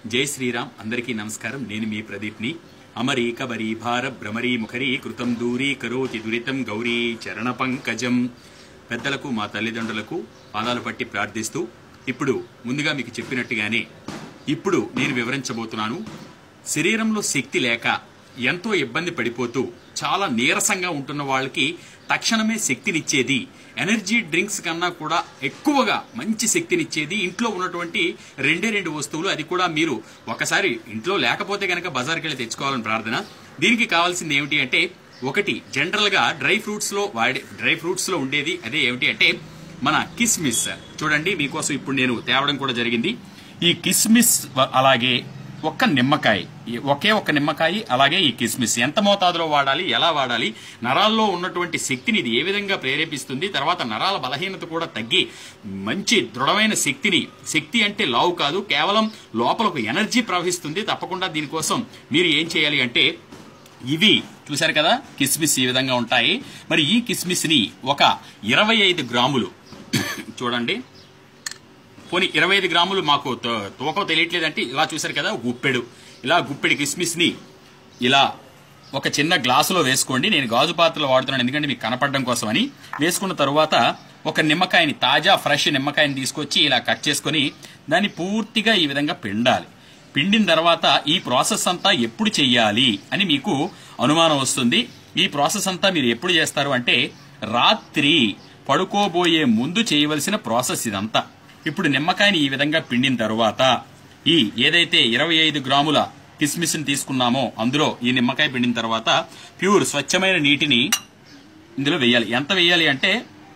జై శ్రీరామ్ అందరికీ నమస్కారం నేను మీ ప్రదీప్ని అమరీ కబరీ భార భ్రమరీ ముఖరీ కృతం దూరీ కరోతి దురితం గౌరీ చరణ పంకజం పెద్దలకు మా తల్లిదండ్రులకు పాదాలు పట్టి ప్రార్థిస్తూ ఇప్పుడు ముందుగా మీకు చెప్పినట్టుగానే ఇప్పుడు నేను వివరించబోతున్నాను శరీరంలో శక్తి లేక ఎంతో ఇబ్బంది పడిపోతూ చాలా నీరసంగా ఉంటున్న వాళ్ళకి తక్షణమే శక్తినిచ్చేది ఎనర్జీ డ్రింక్స్ కన్నా కూడా ఎక్కువగా మంచి శక్తినిచ్చేది ఇంట్లో ఉన్నటువంటి రెండే రెండు వస్తువులు అది కూడా మీరు ఒకసారి ఇంట్లో లేకపోతే కనుక బజార్కి వెళ్ళి తెచ్చుకోవాలని ప్రార్థన దీనికి కావాల్సింది ఏమిటి అంటే ఒకటి జనరల్ గా డ్రై ఫ్రూట్స్ లో వాడే డ్రై ఫ్రూట్స్ లో ఉండేది అదే ఏమిటి అంటే మన కిస్మిస్ చూడండి మీకోసం ఇప్పుడు నేను తేవడం కూడా జరిగింది ఈ కిస్మిస్ వ- అలాగే ఒక్క నిమ్మకాయ ఈ ఒకే ఒక్క నిమ్మకాయ అలాగే ఈ కిస్మిస్ ఎంత మోతాదులో వాడాలి ఎలా వాడాలి నరాల్లో ఉన్నటువంటి శక్తిని ఇది ఏ విధంగా ప్రేరేపిస్తుంది తర్వాత నరాల బలహీనత కూడా తగ్గి మంచి దృఢమైన శక్తిని శక్తి అంటే లావు కాదు కేవలం లోపల ఒక ఎనర్జీ ప్రవహిస్తుంది తప్పకుండా దీనికోసం మీరు ఏం చేయాలి అంటే ఇవి చూశారు కదా కిస్మిస్ ఈ విధంగా ఉంటాయి మరి ఈ కిస్మిస్ ని ఒక ఇరవై ఐదు గ్రాములు చూడండి పోనీ ఇరవై ఐదు గ్రాములు మాకు తో- తూకం తెలియట్లేదంటే ఇలా చూశారు కదా గుప్పెడు ఇలా గుప్పెడు కిస్మిస్ ని ఇలా ఒక చిన్న గ్లాసులో వేసుకోండి నేను గాజు పాత్రలో వాడుతున్నాను ఎందుకంటే మీకు కనపడడం కోసమని వేసుకున్న తరువాత ఒక నిమ్మకాయని తాజా ఫ్రెష్ నిమ్మకాయని తీసుకొచ్చి ఇలా కట్ చేసుకొని దాన్ని పూర్తిగా ఈ విధంగా పిండాలి పిండిన తర్వాత ఈ ప్రాసెస్ అంతా ఎప్పుడు చెయ్యాలి అని మీకు అనుమానం వస్తుంది ఈ ప్రాసెస్ అంతా మీరు ఎప్పుడు చేస్తారు అంటే రాత్రి పడుకోబోయే ముందు చేయవలసిన ప్రాసెస్ ఇదంతా ఇప్పుడు నిమ్మకాయని ఈ విధంగా పిండిన తరువాత ఈ ఏదైతే ఇరవై ఐదు గ్రాముల కిస్మిస్ ని తీసుకున్నామో అందులో ఈ నిమ్మకాయ పిండిన తర్వాత ప్యూర్ స్వచ్ఛమైన నీటిని ఇందులో వేయాలి ఎంత వేయాలి అంటే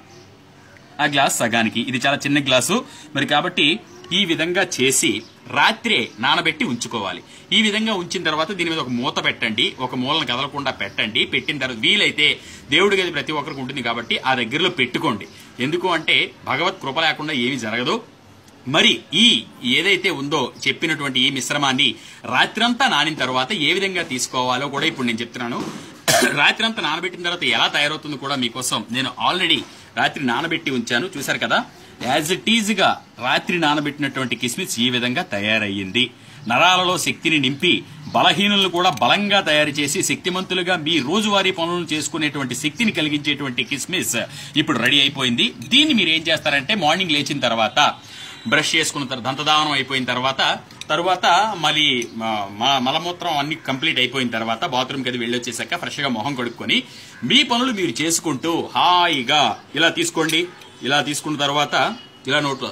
ఆ గ్లాస్ సగానికి ఇది చాలా చిన్న గ్లాసు మరి కాబట్టి ఈ విధంగా చేసి రాత్రే నానబెట్టి ఉంచుకోవాలి ఈ విధంగా ఉంచిన తర్వాత దీని మీద ఒక మూత పెట్టండి ఒక మూలను కదలకుండా పెట్టండి పెట్టిన తర్వాత వీలైతే దేవుడి గది ప్రతి ఒక్కరికి ఉంటుంది కాబట్టి ఆ దగ్గరలో పెట్టుకోండి ఎందుకు అంటే భగవత్ కృప లేకుండా ఏమీ జరగదు మరి ఈ ఏదైతే ఉందో చెప్పినటువంటి ఈ మిశ్రమాన్ని రాత్రంతా నానిన తర్వాత ఏ విధంగా తీసుకోవాలో కూడా ఇప్పుడు నేను చెప్తున్నాను రాత్రంతా నానబెట్టిన తర్వాత ఎలా తయారవుతుందో కూడా మీకోసం నేను ఆల్రెడీ రాత్రి నానబెట్టి ఉంచాను చూశారు కదా యాజ్ ఇట్ ఈజ్ గా రాత్రి నానబెట్టినటువంటి కిస్మిస్ ఈ విధంగా తయారయ్యింది నరాలలో శక్తిని నింపి బలహీనులను కూడా బలంగా తయారు చేసి శక్తిమంతులుగా మీ రోజువారీ పనులను చేసుకునేటువంటి శక్తిని కలిగించేటువంటి కిస్మిస్ ఇప్పుడు రెడీ అయిపోయింది దీన్ని మీరు ఏం చేస్తారంటే మార్నింగ్ లేచిన తర్వాత బ్రష్ చేసుకున్న తర్వాత దంతదావనం అయిపోయిన తర్వాత తర్వాత మళ్ళీ మ- మ- మలమూత్రం అన్ని కంప్లీట్ అయిపోయిన తర్వాత బాత్రూమ్కి అది వెళ్ళొచ్చేసాక ఫ్రెష్గా మొహం కడుక్కొని మీ పనులు మీరు చేసుకుంటూ హాయిగా ఇలా తీసుకోండి ఇలా తీసుకున్న తర్వాత ఇలా నోట్లో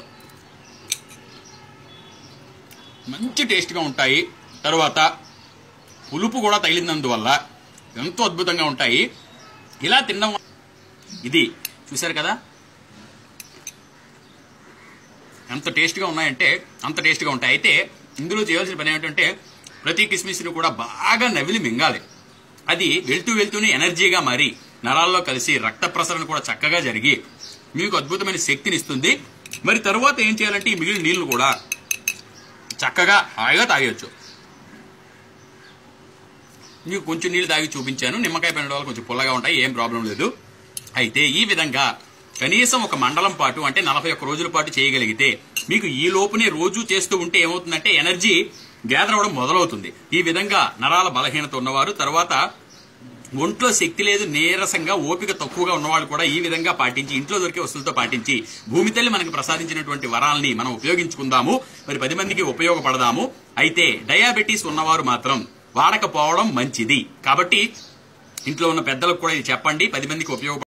మంచి టేస్ట్గా ఉంటాయి తర్వాత పులుపు కూడా తగిలినందువల్ల ఎంతో అద్భుతంగా ఉంటాయి ఇలా తినడం వల్ల- ఇది చూశారు కదా ఎంత టేస్ట్గా ఉన్నాయంటే అంత టేస్ట్గా ఉంటాయి అయితే ఇందులో చేయాల్సిన పని ఏంటంటే ప్రతి కిస్మిస్ని కూడా బాగా నవిలి మింగాలి అది వెళ్తూ వెళ్తూనే ఎనర్జీగా మారి నరాల్లో కలిసి రక్త ప్రసరణ కూడా చక్కగా జరిగి మీకు అద్భుతమైన శక్తిని ఇస్తుంది మరి తరువాత ఏం చేయాలంటే ఈ మిగిలిన నీళ్లు కూడా చక్కగా హాయిగా తాగేయచ్చు మీకు కొంచెం నీళ్ళు తాగి చూపించాను నిమ్మకాయ పిండడం వల్ల కొంచెం పుల్లగా ఉంటాయి ఏం ప్రాబ్లం లేదు అయితే ఈ విధంగా కనీసం ఒక మండలం పాటు అంటే నలభై ఒక్క రోజుల పాటు చేయగలిగితే మీకు ఈ లోపునే రోజు చేస్తూ ఉంటే ఏమవుతుందంటే ఎనర్జీ గ్యాదర్ అవ్వడం మొదలవుతుంది ఈ విధంగా నరాల బలహీనత ఉన్నవారు తర్వాత ఒంట్లో శక్తి లేదు నీరసంగా ఓపిక తక్కువగా ఉన్నవాళ్ళు కూడా ఈ విధంగా పాటించి ఇంట్లో దొరికే వస్తువులతో పాటించి భూమి తల్లి మనకి ప్రసాదించినటువంటి వరాల్ని మనం ఉపయోగించుకుందాము మరి పది మందికి ఉపయోగపడదాము అయితే డయాబెటీస్ ఉన్నవారు మాత్రం వాడకపోవడం మంచిది కాబట్టి ఇంట్లో ఉన్న పెద్దలకు కూడా ఇది చెప్పండి పది మందికి ఉపయోగపడ